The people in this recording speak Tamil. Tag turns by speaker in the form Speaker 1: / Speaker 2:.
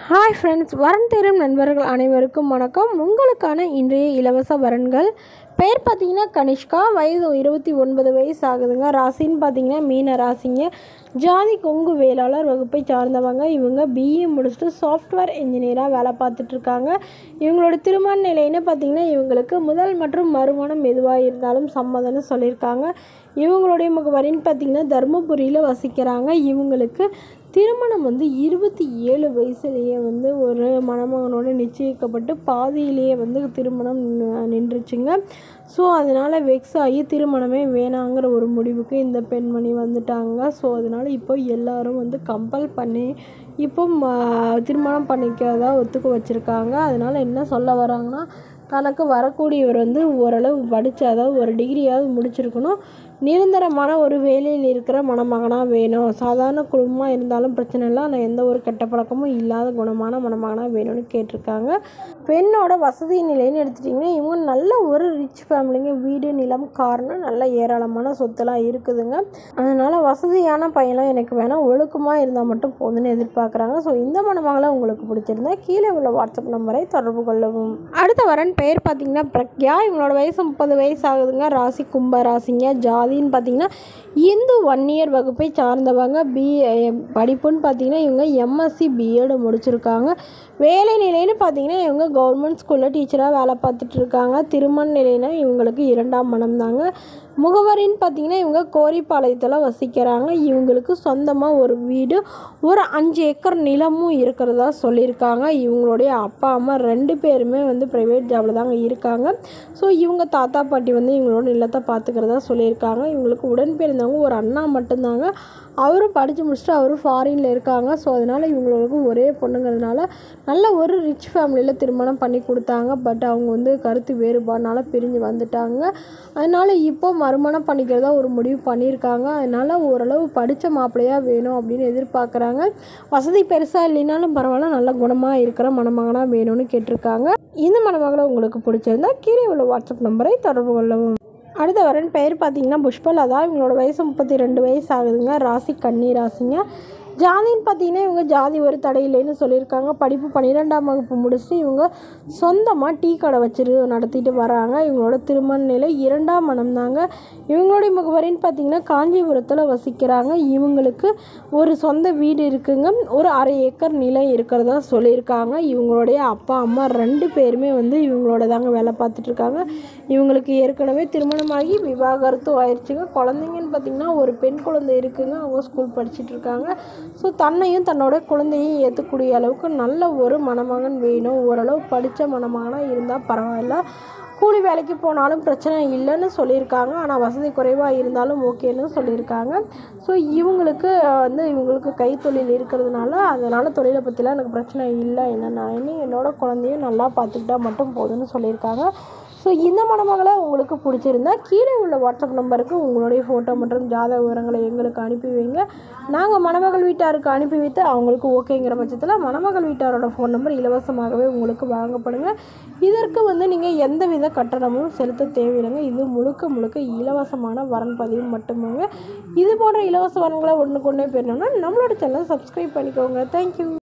Speaker 1: ஹாய் ஃப்ரெண்ட்ஸ் வரன் தேரும் நண்பர்கள் அனைவருக்கும் வணக்கம் உங்களுக்கான இன்றைய இலவச வரன்கள் பெயர் பார்த்தீங்கன்னா கனிஷ்கா வயது இருபத்தி ஒன்பது வயசு ஆகுதுங்க ராசின்னு பார்த்தீங்கன்னா மீன ராசிங்க ஜாதி கொங்கு வேளாளர் வகுப்பை சார்ந்தவங்க இவங்க பிஇ முடிச்சுட்டு சாஃப்ட்வேர் இன்ஜினியராக வேலை பார்த்துட்ருக்காங்க இவங்களோட திருமண நிலைன்னு பார்த்தீங்கன்னா இவங்களுக்கு முதல் மற்றும் மறுமணம் எதுவாக இருந்தாலும் சம்மதம்னு சொல்லியிருக்காங்க இவங்களுடைய முகவரின்னு பார்த்தீங்கன்னா தருமபுரியில் வசிக்கிறாங்க இவங்களுக்கு திருமணம் வந்து இருபத்தி ஏழு வயசுலேயே வந்து ஒரு மணமகனோட நிச்சயிக்கப்பட்டு பாதியிலேயே வந்து திருமணம் நி- நின்றுச்சுங்க ஸோ அதனால் வெக்ஸ் ஆகி திருமணமே வேணாங்கிற ஒரு முடிவுக்கு இந்த பெண்மணி வந்துட்டாங்க ஸோ அதனால் இப்போ எல்லாரும் வந்து கம்பல் பண்ணி இப்போ ம- திருமணம் பண்ணிக்கிறதா ஒத்துக்க வச்சுருக்காங்க அதனால் என்ன சொல்ல வராங்கன்னா தனக்கு வரக்கூடியவர் வந்து ஓரளவு படித்து அதாவது ஒரு டிகிரியாவது முடிச்சிருக்கணும் நிரந்தரமான ஒரு வேலையில் இருக்கிற மணமகனாக வேணும் சாதாரண குடும்பமாக இருந்தாலும் பிரச்சனை இல்லை ஆனால் எந்த ஒரு கெட்ட பழக்கமும் இல்லாத குணமான மணமகனாக வேணும்னு கேட்டிருக்காங்க பெண்ணோட வசதி நிலைன்னு எடுத்துட்டிங்கன்னா இவங்க நல்ல ஒரு ரிச் ஃபேமிலிங்க வீடு நிலம் கார்னு நல்ல ஏராளமான சொத்துலாம் இருக்குதுங்க அதனால் வசதியான பையன்லாம் எனக்கு வேணாம் ஒழுக்கமாக இருந்தால் மட்டும் போதும்னு எதிர்பார்க்குறாங்க ஸோ இந்த மணமகளை உங்களுக்கு பிடிச்சிருந்தா கீழே உள்ள வாட்ஸ்அப் நம்பரை தொடர்பு கொள்ளவும் அடுத்த வரன் பெயர் பார்த்தீங்கன்னா பிரக்யா இவங்களோட வயசு முப்பது வயசு ஆகுதுங்க ராசி கும்ப ராசிங்க ஜாதின்னு பார்த்தீங்கன்னா இந்து ஒன் இயர் வகுப்பை சார்ந்தவங்க பி படிப்புன்னு பார்த்தீங்கன்னா இவங்க எம்எஸ்சி பிஎட் முடிச்சிருக்காங்க வேலை நிலைன்னு பார்த்தீங்கன்னா இவங்க கவர்மெண்ட் ஸ்கூலில் டீச்சராக வேலை பார்த்துட்டு இருக்காங்க திருமண நிலைனா இவங்களுக்கு இரண்டாம் மனம் தாங்க முகவரின்னு பார்த்தீங்கன்னா இவங்க கோரிப்பாளையத்தில் வசிக்கிறாங்க இவங்களுக்கு சொந்தமாக ஒரு வீடு ஒரு அஞ்சு ஏக்கர் நிலமும் இருக்கிறதா சொல்லியிருக்காங்க இவங்களுடைய அப்பா அம்மா ரெண்டு பேருமே வந்து ப்ரைவேட் ஜாபில் தாங்க இருக்காங்க ஸோ இவங்க தாத்தா பாட்டி வந்து இவங்களோட நிலத்தை பார்த்துக்கிறதா சொல்லியிருக்காங்க இவங்களுக்கு உடன் பிறந்தவங்க ஒரு அண்ணா மட்டும்தாங்க அவரும் படித்து முடிச்சுட்டு அவரும் ஃபாரினில் இருக்காங்க ஸோ அதனால் இவங்களுக்கு ஒரே பொண்ணுங்கிறதுனால நல்ல ஒரு ரிச் ஃபேமிலியில் திருமணம் பண்ணி கொடுத்தாங்க பட் அவங்க வந்து கருத்து வேறுபாடுனால பிரிஞ்சு வந்துட்டாங்க அதனால் இப்போ மறுமணம் பண்ணிக்கிறதா ஒரு முடிவு பண்ணியிருக்காங்க அதனால் ஓரளவு படித்த மாப்பிள்ளையாக வேணும் அப்படின்னு எதிர்பார்க்குறாங்க வசதி பெருசாக இல்லைனாலும் பரவாயில்ல நல்ல குணமாக இருக்கிற மணமகனாக வேணும்னு கேட்டிருக்காங்க இந்த மணமகளை உங்களுக்கு பிடிச்சிருந்தா கீழே உள்ள வாட்ஸ்அப் நம்பரை தொடர்பு கொள்ளவும் அடுத்த வரன் பெயர் பார்த்தீங்கன்னா புஷ்பலதா இவங்களோட வயசு முப்பத்தி ரெண்டு வயசு ஆகுதுங்க ராசி கன்னி ராசிங்க ஜாதின்னு பார்த்தீங்கன்னா இவங்க ஜாதி ஒரு தடை இல்லைன்னு சொல்லியிருக்காங்க படிப்பு பன்னிரெண்டாம் வகுப்பு முடிச்சுட்டு இவங்க சொந்தமாக டீ கடை வச்சிரு நடத்திட்டு வராங்க இவங்களோட திருமண நிலை இரண்டாம் மனம் தாங்க இவங்களுடைய முகவரின்னு பார்த்தீங்கன்னா காஞ்சிபுரத்தில் வசிக்கிறாங்க இவங்களுக்கு ஒரு சொந்த வீடு இருக்குங்க ஒரு அரை ஏக்கர் நிலம் இருக்கிறதா சொல்லியிருக்காங்க இவங்களுடைய அப்பா அம்மா ரெண்டு பேருமே வந்து இவங்களோட தாங்க வேலை பார்த்துட்டு இருக்காங்க இவங்களுக்கு ஏற்கனவே திருமணமாகி விவாகரத்தும் ஆயிடுச்சுங்க குழந்தைங்கன்னு பார்த்தீங்கன்னா ஒரு பெண் குழந்தை இருக்குங்க அவங்க ஸ்கூல் படிச்சிட்டு இருக்காங்க ஸோ தன்னையும் தன்னோட குழந்தையும் ஏற்றக்கூடிய அளவுக்கு நல்ல ஒரு மணமகன் வேணும் ஓரளவு படித்த மணமகனாக இருந்தால் பரவாயில்ல கூலி வேலைக்கு போனாலும் பிரச்சனை இல்லைன்னு சொல்லியிருக்காங்க ஆனால் வசதி குறைவாக இருந்தாலும் ஓகேன்னு சொல்லியிருக்காங்க ஸோ இவங்களுக்கு அஹ், வந்து இவங்களுக்கு கைத்தொழில் இருக்கிறதுனால அதனால் தொழிலை பற்றிலாம் எனக்கு பிரச்சனை இல்லை என்ன நான் இனி என்னோட குழந்தையும் நல்லா பார்த்துக்கிட்டா மட்டும் போதும்னு சொல்லியிருக்காங்க ஸோ இந்த மணமகளை உங்களுக்கு பிடிச்சிருந்தா கீழே உள்ள வாட்ஸ்அப் நம்பருக்கு உங்களுடைய ஃபோட்டோ மற்றும் ஜாதக விவரங்களை எங்களுக்கு அனுப்பி வைங்க நாங்கள் மணமகள் வீட்டாருக்கு அனுப்பி வைத்து அவங்களுக்கு ஓகேங்கிற பட்சத்தில் மணமகள் வீட்டாரோட ஃபோன் நம்பர் இலவசமாகவே உங்களுக்கு வழங்கப்படுங்க இதற்கு வந்து நீங்கள் எந்தவித கட்டணமும் செலுத்த தேவையில்லைங்க இது முழுக்க முழுக்க இலவசமான வரன் பதிவு மட்டுமேங்க இது போன்ற இலவச வரன்களை ஒன்றுக்கு ஒன்றே பெறணும்னா நம்மளோட சேனலை சப்ஸ்கிரைப் பண்ணிக்கோங்க தேங்க்யூ